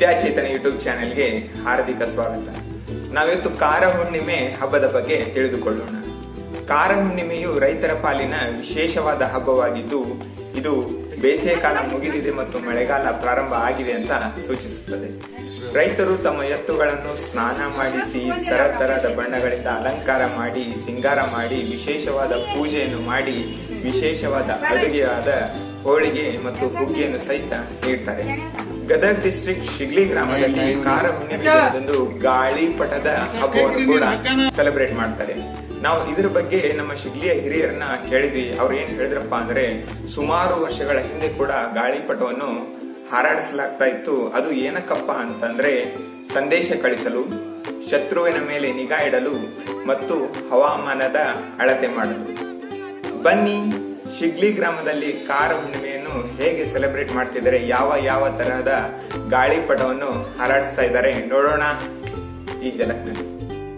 ವಿದ್ಯಾಚೇತನ YouTube ಚಾನೆಲ್ಗೆ ಹಾರ್ದಿಕ ಸ್ವಾಗತ ನಾವಿವತ್ತು ಕಾರ ಹುಣ್ಣಿಮೆ ಹಬ್ಬದ ಬಗ್ಗೆ ತಿಳಿದುಕೊಳ್ಳೋಣ ಕಾರ ಹುಣ್ಣಿಮೆಯು ರೈತರ ಪಾಲಿನ ವಿಶೇಷವಾದ ಹಬ್ಬವಾಗಿದ್ದು ಇದು ಬೇಸಿಗೆ ಕಾಲ ಮುಗಿದಿದೆ ಮತ್ತು ಮಳೆಗಾಲ ಪ್ರಾರಂಭ ಆಗಿದೆ ಅಂತ ಸೂಚಿಸುತ್ತದೆ ರೈತರು ತಮ್ಮ ಎತ್ತುಗಳನ್ನು ಸ್ನಾನ ಮಾಡಿಸಿ ತರ ತರದ ಬಣ್ಣಗಳಿಂದ ಅಲಂಕಾರ ಮಾಡಿ ಸಿಂಗಾರ ಮಾಡಿ ವಿಶೇಷವಾದ ಪೂಜೆಯನ್ನು ಮಾಡಿ ವಿಶೇಷವಾದ ಅಡುಗೆಯಾದ ಹೋಳಿಗೆ ಮತ್ತು ಹುಗ್ಗಿಯನ್ನು ಸಹಿತ ನೀಡ್ತಾರೆ ಗದಗ್ ಡಿಸ್ಟ್ರಿಕ್ಟ್ ಶಿಗ್ಲಿ ಗ್ರಾಮದಲ್ಲಿ ಕಾರ ಹುಣ್ಣಿಮೆ ದಿನದಂದು ಗಾಳಿಪಟದ ಹಬ್ಬವನ್ನು ಕೂಡ ಸೆಲೆಬ್ರೇಟ್ ಮಾಡ್ತಾರೆ ನಾವು ಇದ್ರ ಬಗ್ಗೆ ನಮ್ಮ ಶಿಗ್ಲಿಯ ಹಿರಿಯರನ್ನ ಕೇಳಿದ್ವಿ ಅವ್ರು ಏನ್ ಹೇಳಿದ್ರಪ್ಪ ಅಂದ್ರೆ ಸುಮಾರು ವರ್ಷಗಳ ಹಿಂದೆ ಕೂಡ ಗಾಳಿಪಟವನ್ನು ಹಾರಾಡಿಸಲಾಗ್ತಾ ಇತ್ತು ಅದು ಏನಕ್ಕಪ್ಪ ಅಂತಂದ್ರೆ ಸಂದೇಶ ಕಳಿಸಲು ಶತ್ರುವಿನ ಮೇಲೆ ನಿಗಾ ಇಡಲು ಮತ್ತು ಹವಾಮಾನದ ಅಳತೆ ಮಾಡಲು ಬನ್ನಿ ಶಿಗ್ಲಿ ಗ್ರಾಮದಲ್ಲಿ ಕಾರ ಹುಣ್ಣಿಮೆಯನ್ನು ಹೇಗೆ ಸೆಲೆಬ್ರೇಟ್ ಮಾಡ್ತಿದ್ದಾರೆ ಯಾವ ಯಾವ ತರಹದ ಗಾಳಿಪಟವನ್ನು ಹಾರಾಡಿಸ್ತಾ ಇದ್ದಾರೆ ನೋಡೋಣ ಈ ಜಲಕ್ನಲ್ಲಿ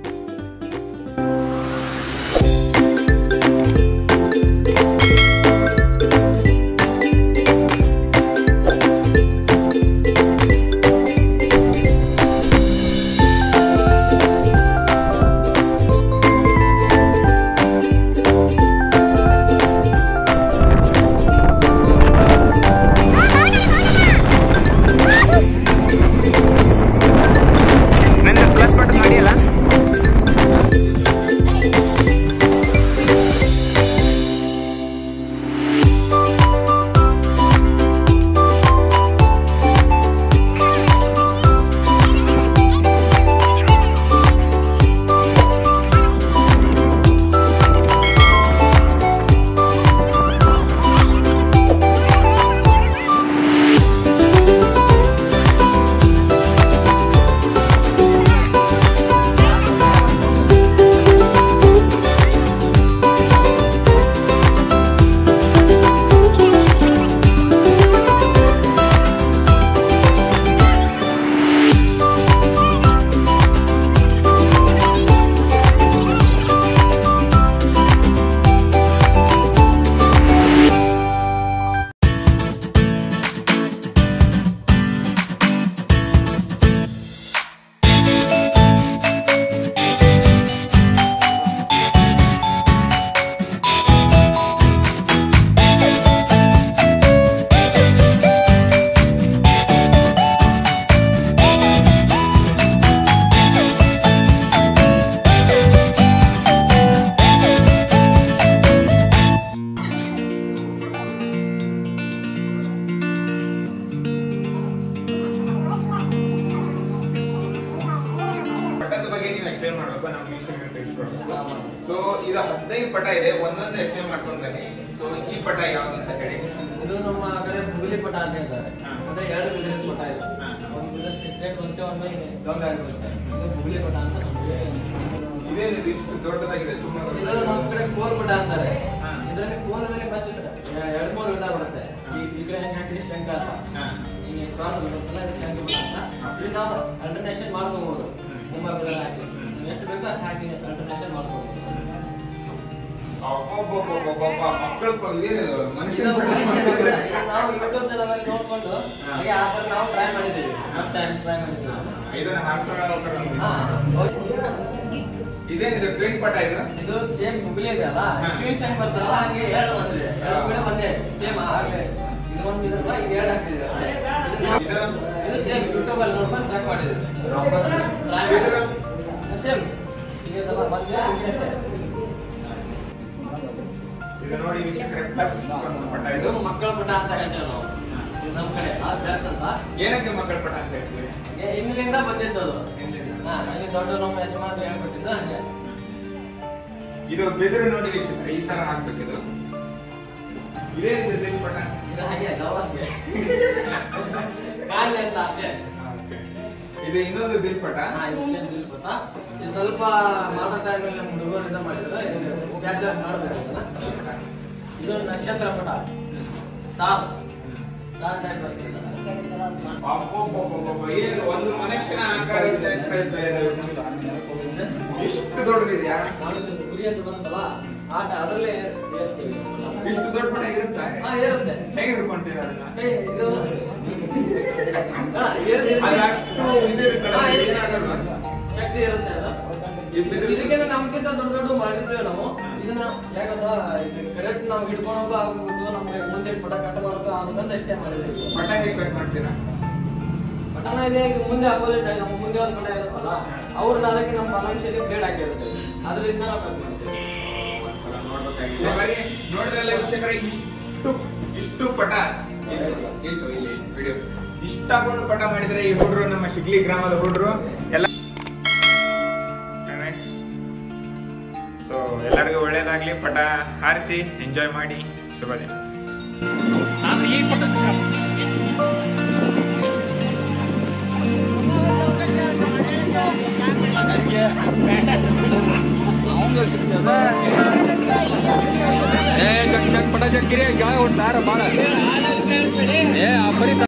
ನನ್ನ ಪ್ಲಸ್ ಬಟನ್ ಮಾಡಿಯಲ್ಲ ಪಟದ ಬಗ್ಗೆ ನೀವು ಎಕ್ಸ್ಪ್ಲೇನ್ ಮಾಡ್ಬೇಕು ನಮ್ಮ ವೀಕ್ಷಕರಿಗೆ ತಿಳಿಸ್ಕೊಡ್ಬೇಕು ಸೊ ಇದು ಹದಿನೈದು ಪಟ ಇದೆ ಒಂದೊಂದು ಎಕ್ಸ್ಪ್ಲೇನ್ ಮಾಡ್ಕೊಂಡು ಬನ್ನಿ ಸೊ ಈ ಪಟ ಯಾವ್ದು ಅಂತ ಹೇಳಿ ಇದು ನಮ್ಮ ಕಡೆ ಬುಗುಲಿ ಪಟ ಅಂತ ಹೇಳ್ತಾರೆ ಹಾ. ಅಂದ್ರೆ ಎರಡು ಬಿದಿರಿನ ಪಟ ಇದೆ ಹಾ. ಒಂದು ಬಿದಿರು ಸ್ಟ್ರೇಟ್ ಬರುತ್ತೆ ಒಂದು ಗಂಗ ಆಗಿರುತ್ತೆ ಇದು ಬುಗುಲಿ ಪಟ ಅಂತ ನಮಗೆ ಇದೇನಿದು ಇಷ್ಟು ದೊಡ್ಡದಾಗಿದೆ ತುಂಬಾ ಇದು ನಮ್ಮ ಕಡೆ ಕೋಲ್ ಪಟ ಅಂತಾರೆ ಹಾ. ಇದರಲ್ಲಿ ಕೋಲದಲ್ಲಿ ಬಂದಿದೆ ಎರಡು ಮೂರು ವಿಧ ಬರುತ್ತೆ ಈ ಈ ಕಡೆ ಹೆಂಗ್ ಹಾಕಿ ಶಂಕ ಅಂತ ಹಾ. ಹಿಂಗೆ ಕ್ರಾಸ್ ಬರುತ್ತಲ್ಲ ಇದು ಶಂಕ ಪಟ ಅಂತ ಇಲ್ಲಿ ನಾವು ಅಲ್ಟರ್ನೇಷನ್ ಮಾಡ್ಕೋಬಹುದು ಹ್ಮ್. ಮುಂಭಾಗದಲ್ಲಿ ಹಾಕಿ ಹ್ಮ್. ನೀವು ಎಷ್ಟು ಬೇಕೋ ಅಷ್ಟು ಹಾಕಿ ಅಲ್ಟರ್ನೇಷನ್ ಮಾಡ್ಕೋಬಹುದು ಅಬ್ಬಬ್ಬಬ್ಬಬ್ಬಬ್ಬ, ಮಕ್ಕಳು ಇದೇನಿದು ಮನುಷ್ಯ ಇದು ನಾವು ಯೂಟ್ಯೂಬ್ ಚಾನಲ್ ನೋಡ್ಕೊಂಡು ಹಾಗೆ ಆ ಥರ ನಾವು ಟ್ರೈ ಮಾಡಿದ್ದೀವಿ ಫಸ್ಟ್ ಟೈಮ್ ಟ್ರೈ ಮಾಡಿದ್ದೀವಿ ಇದನ್ನ ಹಾರಿಸೋಣ ಹಾ, ಇದೇನಿದು ಟ್ರೈನ್ ಪಟ ಇದು ಇದು ಸೇಮ್ ಗುಗ್ಲಿ ಇದೆ ಅಲ್ಲ ಹಾ. ಟ್ಯೂನ್ ಸೆಂಟ್ ಬರ್ತಾರಲ್ಲ ಹಂಗೆ ಎರಡು ಬಂದಿದೆ ಎರಡು ಕೂಡ ಒಂದೇ ಸೇಮ್ ಆಗ್ಲೇ ಇದು ಒಂದು ಇದಲ್ಲ ಇದು ಎರಡು ಹಾಕ್ತಿದ್ದೀವಿ ಇದು ಇದು ಸೇಮ್ ಯೂಟ್ಯೂಬ್ ಅಲ್ಲಿ ನೋಡ್ಕೊಂಡು ಚೆಕ್ ಮಾಡಿದ್ದೀವಿ ವಾಪಸ್ ಇದ್ರ ಸೇಮ್ ಇದೆಲ್ಲ ಬಂದಿದೆ ಹಿಂಗೆ ಅಷ್ಟೇ. ಇದು ನೋಡಿ ವೀಕ್ಷಕರೇ ಪ್ಲಸ್ ಒಂದು ಪಟ ಇದು ಇದು ಮಕ್ಕಳ ಪಟ ಅಂತ ಹೇಳ್ತೇವೆ ನಾವು ಇದು ನಮ್ಮ ಕಡೆ ಆ ಪ್ಲಸ್ ಅಂತ ಏನಕ್ಕೆ ಮಕ್ಕಳ ಪಟ ಅಂತ ಹೇಳ್ತೀವಿ ಏ, ಹಿಂದಿನಿಂದ ಬಂದಿದ್ದು ಅದು ಹಿಂದಿನ. ಹಾ ಇಲ್ಲಿ ದೊಡ್ಡ ನಮ್ಮ ಯಜಮಾನ್ರು ಹೇಳ್ಕೊಟ್ಟಿದ್ದು ಹಂಗೆ ಇದು ಬೆದರು ನೋಡಿ ವೀಕ್ಷಕರೇ ಈ ತರ ಹಾಕ್ಬೇಕಿದು ಇದೇನಿದೆ ದಿಲ್ ಪಟ ಇದು ಹಾಗೆ ಲವರ್ಸ್ಗೆ ಕಾಣಲಿ ಅಂತ ಅಷ್ಟೇ ಇದು ಇನ್ನೊಂದು ದಿಲ್ ಪಟ ಹಾ, ಇದು change ಇಲ್ಲ ಗೊತ್ತಾ? ಇದು ಸ್ವಲ್ಪ ಮಾಡೋ ಟೈಮಲ್ಲಿ ನಮ್ಮ ಹುಡುಗರಿಂದ ಮಾಡಿದ್ರೆ ಇದು ಕ್ಯಾಚರ್ ಮಾಡ್ಬೇಕು ಅದನ್ನ. ಇದು ನಕ್ಷತ್ರ ಪಟ ಸ್ಟಾರ್ ಸ್ಟಾರ್ ಟೈಪ್ ಬರ್ತದೆ ಅಬ್ಬಬ್ಬಬ್ಬಬ್ಬ, ಏನಿದು ಒಂದು ಮನುಷ್ಯನ ಆಕಾರದಿಂದ ಕಾಣ್ತಾ ಇದೆ. ಇಷ್ಟು ದೊಡ್ಡದಿದೆಯಾ ನಾವು ಇದು ಗುರಿ ಅಂತ ಬಂತಲ್ಲ ಆಟ ಅದರಲ್ಲೇ ಏರ್ಸ್ತೀವಿ ಇಷ್ಟು ದೊಡ್ಡ ಪಟ ಇರುತ್ತಾ ಹಾ ಇರುತ್ತೆ ಹೇಗೆ ಹಿಡ್ಕೊಂತೀರ ಅದನ್ನ ಏ, ಇದು ಹಾ, ಇರುತ್ತೆ, ಇರುತ್ತೆ. ಅದು ಅಷ್ಟು ಇದಿರುತ್ತಲ್ಲ, ಹಾ, ಇರುತ್ತೆ. ಏನಾಗಲ್ವಾ? ಶಕ್ತಿ ಇರುತ್ತೆ ಅದು ಇದು ಬಿದ್ರು- ಇದಕ್ಕಿಂತ ನಮ್ಗಿಂತ ದೊಡ್ಡ ದೊಡ್ಡ ಮಾಡಿರ್ತೇವೆ ನಾವು ಇದನ್ನ ಯಾಕಂದ್ರೆ ಕರೆಕ್ಟ್ ನಾವು ಹಿಡ್ಕೊಳಕ್ಕೂ ಆಗ್ಬೋದು ನಮ್ಗೆ ಮುಂದೆ ಪಟ ಕಟ್ ಮಾಡೋಕ್ಕೂ ಆಗುತ್ತಂತ ಅಷ್ಟೇ ಮಾಡಿದ್ವಿ ಪಟ ಹೇಗೆ ಕಟ್ ಮಾಡ್ತೀರಾ ಪಟನ ಇದೆ ಈಗ ಮುಂದೆ ಅಪೋಸಿಟ್ ನಮ್ಮ ಮುಂದೆ ಒಂದು ಪಟ ಇರುತ್ತಲ್ಲ ಅವ್ರ ದಾರಕ್ಕೆ ನಮ್ಮ ಪಲಾಂಶಲ್ಲಿ ಬ್ಲೇಡ್ ಹಾಕಿರುತ್ತೆ ಅದರಿಂದ ನಾವು ಕಟ್ ಮಾಡ್ತೀವಿ ನೋಡ್ಬೇಕಾಗಿದೆ. ಬರೀ ನೋಡಿದ್ರಲ್ಲ ವೀಕ್ಷಕರೇ ಇಷ್ಟು ಇಷ್ಟು ಪಟ ಇತ್ತು, ಇತ್ತು ಇಲ್ಲಿ ವಿಡಿಯೋ ಇಷ್ಟ ಹಾಕೊಂಡು ಪಟ ಮಾಡಿದ್ರೆ ಈ ಹುಡ್ರು ನಮ್ಮ ಶಿಗ್ಲಿ ಗ್ರಾಮದ ಹುಡ್ರು ಎಲ್ಲ ಸೊ ಎಲ್ಲರಿಗೂ ಒಳ್ಳೇದಾಗ್ಲಿ ಪಟ ಹಾರಿಸಿ ಎಂಜಾಯ್ ಮಾಡಿ ಶುಭ ದಿನ ಏ ಜಗ್ ಜಗ್ ಪಟ ಜಗ್ ಗಿರಿ ಗಾಯ ಹೊಡ್ತಾರ ಬಾಳ ಏ ಆ ಬರೀ